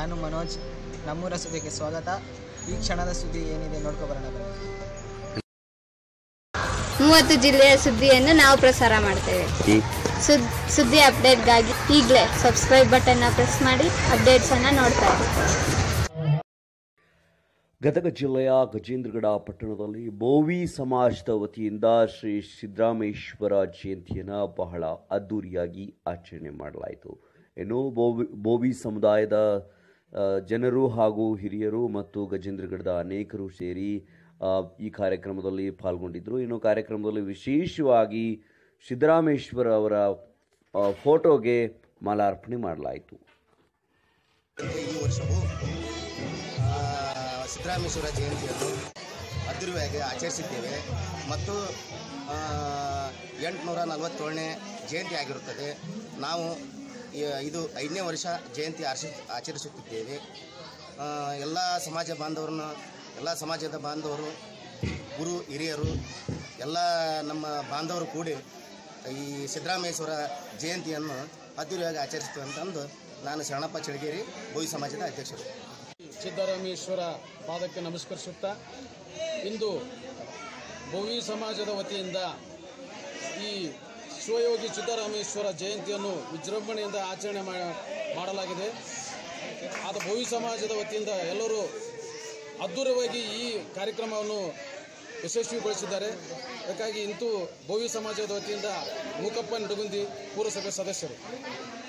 ನಾನು ಮನೋಜ್ ನಮ್ಮೂರ ಸುದ್ದಿಗೆ ಸ್ವಾಗತ ಈ ಕ್ಷಣದ ಸುದ್ದಿ ಏನಿದೆ ನೋಡ್ಕೊಬರೋಣ ಬನ್ನಿ ಮೂವತ್ತು ಜಿಲ್ಲೆಯ ಸುದ್ದಿಯನ್ನು ನಾವು ಪ್ರಸಾರ ಮಾಡ್ತೇವೆ ಸುದ್ ಸುದ್ದಿ ಅಪ್ಡೇಟ್ಗಾಗಿ ಈಗಲೇ ಸಬ್ಸ್ಕ್ರೈಬ್ ಬಟನ್ನ ಪ್ರೆಸ್ ಮಾಡಿ ಅಪ್ಡೇಟ್ಸನ್ನು ನೋಡ್ತಾ ಇರಿ ಗದಗ ಜಿಲ್ಲೆಯ ಗಜೇಂದ್ರಗಡ ಪಟ್ಟಣದಲ್ಲಿ ಬೋವಿ ಸಮಾಜದ ವತಿಯಿಂದ ಶ್ರೀ ಸಿದ್ದರಾಮೇಶ್ವರ ಜಯಂತಿಯನ್ನು ಬಹಳ ಅದ್ದೂರಿಯಾಗಿ ಆಚರಣೆ ಮಾಡಲಾಯಿತು ಇನ್ನು ಬೋವಿ ಬೋವಿ ಸಮುದಾಯದ ಆ, ಜನರು ಹಾಗೂ ಹಿರಿಯರು ಮತ್ತು ಗಜೇಂದ್ರಗಡದ ಅನೇಕರು ಸೇರಿ ಆ, ಈ ಕಾರ್ಯಕ್ರಮದಲ್ಲಿ ಪಾಲ್ಗೊಂಡಿದ್ದರು ಇನ್ನು ಕಾರ್ಯಕ್ರಮದಲ್ಲಿ ವಿಶೇಷವಾಗಿ ಸಿದ್ದರಾಮೇಶ್ವರ ಅವರ ಆ, ಫೋಟೋಗೆ ಮಾಲಾರ್ಪಣೆ ಮಾಡಲಾಯಿತು ಈ ವರ್ಷವು ಆ, ಸಿದ್ದರಾಮೇಶ್ವರ ಜಯಂತಿಯನ್ನು ಅದ್ದೂರಿಯಾಗಿ ಆಚರಿಸಿದ್ದೇವೆ ಮತ್ತು ಎಂಟುನೂರ ನಲವತ್ತೇಳನೇ ಜಯಂತಿ ಆಗಿರುತ್ತದೆ ನಾವು ಈ- ಇದು ಐದನೇ ವರ್ಷ ಜಯಂತಿ ಆಚರಿಸ ಆಚರಿಸುತ್ತಿದ್ದೇವೆ ಎಲ್ಲ ಸಮಾಜ ಬಾಂಧವರನ್ನು ಎಲ್ಲ ಸಮಾಜದ ಬಾಂಧವರು ಗುರು ಹಿರಿಯರು ಎಲ್ಲ ನಮ್ಮ ಬಾಂಧವರು ಕೂಡಿ ಈ ಸಿದ್ದರಾಮೇಶ್ವರ ಜಯಂತಿಯನ್ನು ಅದ್ದೂರಿಯಾಗಿ ಆಚರಿಸ್ತೇವೆ ಅಂತಂದು ನಾನು ಶರಣಪ್ಪ ಚಳಗೇರಿ ಬೋಯಿ ಸಮಾಜದ ಅಧ್ಯಕ್ಷರು ಸಿದ್ದರಾಮೇಶ್ವರ ಪಾದಕ್ಕೆ ನಮಸ್ಕರಿಸುತ್ತಾ ಇಂದು ಭೋವಿ ಸಮಾಜದ ವತಿಯಿಂದ ಈ ಶಿವಯೋಗಿ ಸಿದ್ದರಾಮೇಶ್ವರ ಜಯಂತಿಯನ್ನು ವಿಜೃಂಭಣೆಯಿಂದ ಆಚರಣೆ ಮಾ- ಮಾಡಲಾಗಿದೆ ಆದ ಭೋವಿ ಸಮಾಜದ ವತಿಯಿಂದ ಎಲ್ಲರೂ ಅದ್ಧೂರವಾಗಿ ಈ ಕಾರ್ಯಕ್ರಮವನ್ನು ಯಶಸ್ವಿಗೊಳಿಸಿದ್ದಾರೆ ಅದಕ್ಕಾಗಿ ಇಂತೂ ಭೋವಿ ಸಮಾಜದ ವತಿಯಿಂದ ಮೂಕಪ್ಪ ನಡುಗುಂದಿ ಪುರಸಭೆ ಸದಸ್ಯರು